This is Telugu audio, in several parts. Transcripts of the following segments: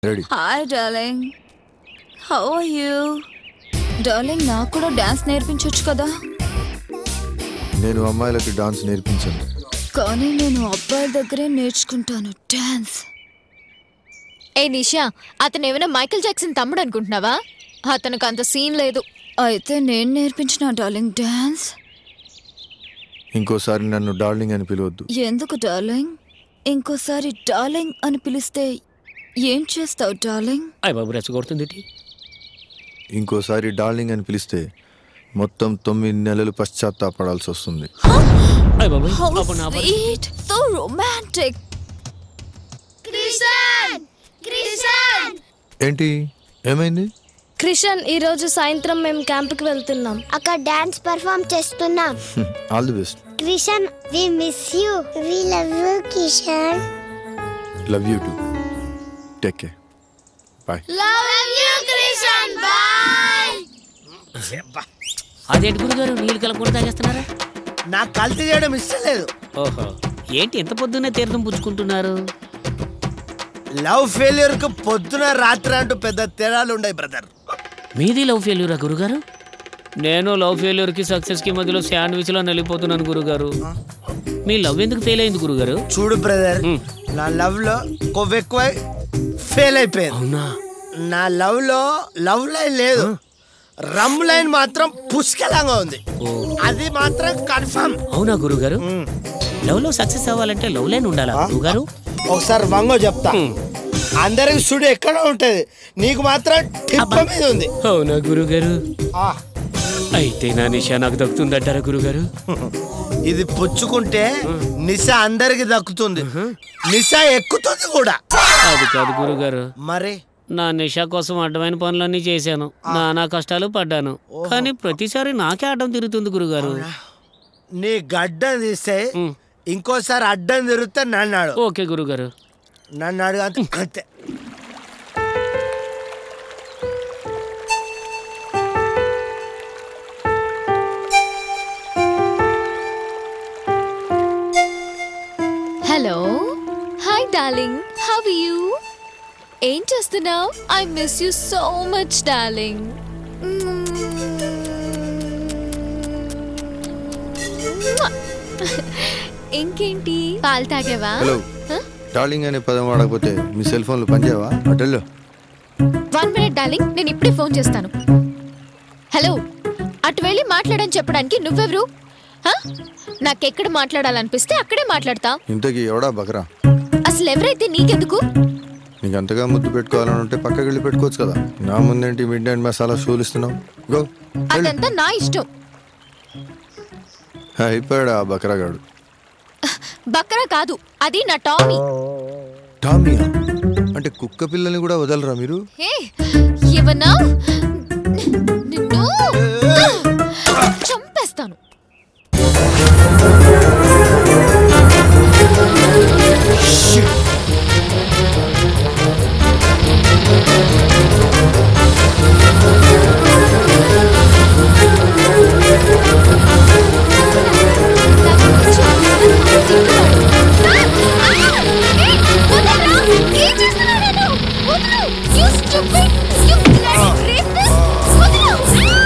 Ready hi darling how are you darling నాకు కూడా డాన్స్ నేర్పించవచ్చు కదా నేను అమ్మాయిలకి డాన్స్ నేర్పించాను కానీ నేను అబ్బాయిల దగ్గరే నేర్చుకుంటాను డాన్స్ ఏ నిషా అతను ఏమైనా మైకేల్ జాక్సన్ తమ్ముడు అనుకుంటున్నావా అతనికి అంత సీన్ లేదు అయితే నేను నేర్పించిన డార్లింగ్ డాన్స్ ఇంకోసారి నన్ను డార్లింగ్ అని పిలవద్దు ఎందుకు డార్లింగ్ ఇంకోసారి డార్లింగ్ అని పిలిస్తే ఏం చేస్తావు డార్లింగ్ అయ్య బాబు రెచ్చగొడుతుంది ఇంకోసారి డార్లింగ్ అని పిలిస్తే మొత్తం తొమ్మిది నెలలు పశ్చాత్తాపడాల్సి వస్తుంది అయ్య బాబు హౌ అప్పుడు నా పరి- స్వీట్ సో రొమాంటిక్ ఏంటి ఏమైంది క్రిషన్ ఈ రోజు సాయంత్రం మేము క్యాంప్కి వెళ్తున్నాం అక్కడ డాన్స్ పర్ఫామ్ చేస్తున్నాం all the best Krishan we miss you we love you Kishan love you too take care bye love you Krishan bye అదేంటి గురుగారు నీళ్ళు కలపకుండా తాగేస్తున్నారా నాకు కల్తీ చేయడం ఇష్టం లేదు ఓహో ఏంటి ఎంత పొద్దున్నే తీర్థం పుచ్చుకుంటున్నారు లవ్ ఫెయిల్యూర్ కు పొద్దున రాత్రి అంటూ పెద్ద తేడాలు ఉన్నాయి బ్రదర్ మీది లవ్ ఫెయిల్యూరా గురుగారు నేను లవ్ ఫెయిల్యూర్కి సక్సెస్కి మధ్యలో శాండ్విచ్లో నలిగిపోతున్నాను గురుగారు మీ లవ్ ఎందుకు ఫెయిల్ అయింది గురుగారు చూడు బ్రదర్ మ్. నా లవ్ లో కొవ్వు ఎక్కువ ఫెయిల్ అయిపోయింది అవునా నా లవ్ లో లవ్ లైన్ లేదు రమ్ లైన్ మాత్రం పుష్కలంగా ఉంది ఓ అది మాత్రం కన్ఫర్మ్ అవునా గురుగారు లవ్ లో సక్సెస్ అవ్వాలంటే లవ్ లైన్ ఉండాలా గురుగారు ఒకసారి వంగో చెప్తా మ్. అందరికి సుడి ఎక్కడ ఉంటది నీకు మాత్రం టిప్ప మీద ఉంది అవునా గురుగారు ఆ, అయితే నా నిషా నాకు దక్కుతుందంటారా గురుగారు ఇది పుచ్చుకుంటే నిశ అందరికి దక్కుతుంది నిశ ఎక్కుతుంది కూడా అది కాదు గురుగారు మరి నా నిషా కోసం అడ్డమైన పనులన్నీ చేశాను నానా కష్టాలు పడ్డాను కానీ ప్రతిసారి నాకే అడ్డం తిరుగుతుంది గురుగారు నీ గడ్డం తీస్తే మ్. ఇంకోసారి అడ్డం తిరిగితే నన్ను అడుగు ఓకే గురుగారు నన్ను అడుగు అంతే అంతే hello hi darling how you ఏం చేస్తున్నావు I miss you so much darling ఇంకేంటి పాలు తాగావా హలో Huh? డార్లింగ్ అనే పదం వాడకపోతే మీ సెల్ ఫోన్లు పనిచేయవా అటెల్లో వన్ మినిట్ డార్లింగ్ నేను ఇప్పుడే ఫోన్ చేస్తాను హలో అటు వెళ్ళి మాట్లాడని చెప్పడానికి నువ్వెవరు హ? నాకెక్కడ మాట్లాడాలనిపిస్తే అక్కడే మాట్లాడతా ఇంతకీ ఎవడా బకరా అసలు ఎవరైతే నీకెందుకు నీకు అంతగా ముద్దు పెట్టుకోవాలని ఉంటే పక్కకి వెళ్ళి పెట్టుకోవచ్చు కదా నా ముందేంటి మిడ్ నైట్ మసాలా షూలు ఇస్తున్నావు గో అదంతా నా ఇష్టం అయిపోయాడు ఆ బకరాగాడు బక్కరా కాదు అది నా టామీ టామియా అంటే కుక్క పిల్లల్ని కూడా వదలరా మీరు హే ఏమన్నా నిన్ను చంపేస్తాను ఏం చేస్తున్నావు నన్ను? వదలు! You stupid! You bloody rapist! వదలు!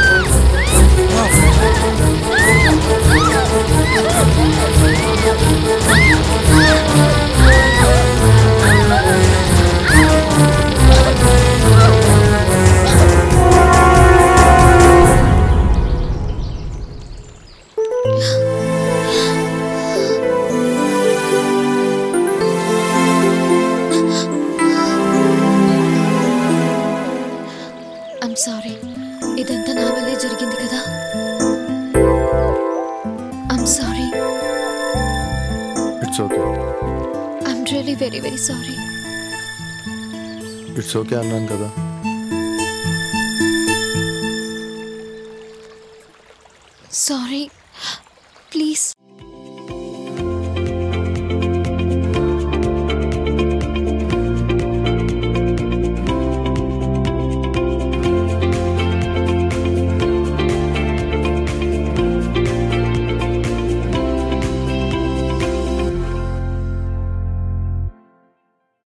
ఐమ్ సారీ ఇదంతా నా వల్లే జరిగింది కదా I'm sorry it's okay I'm really very very sorry it's okay అన్నాను కదా సారీ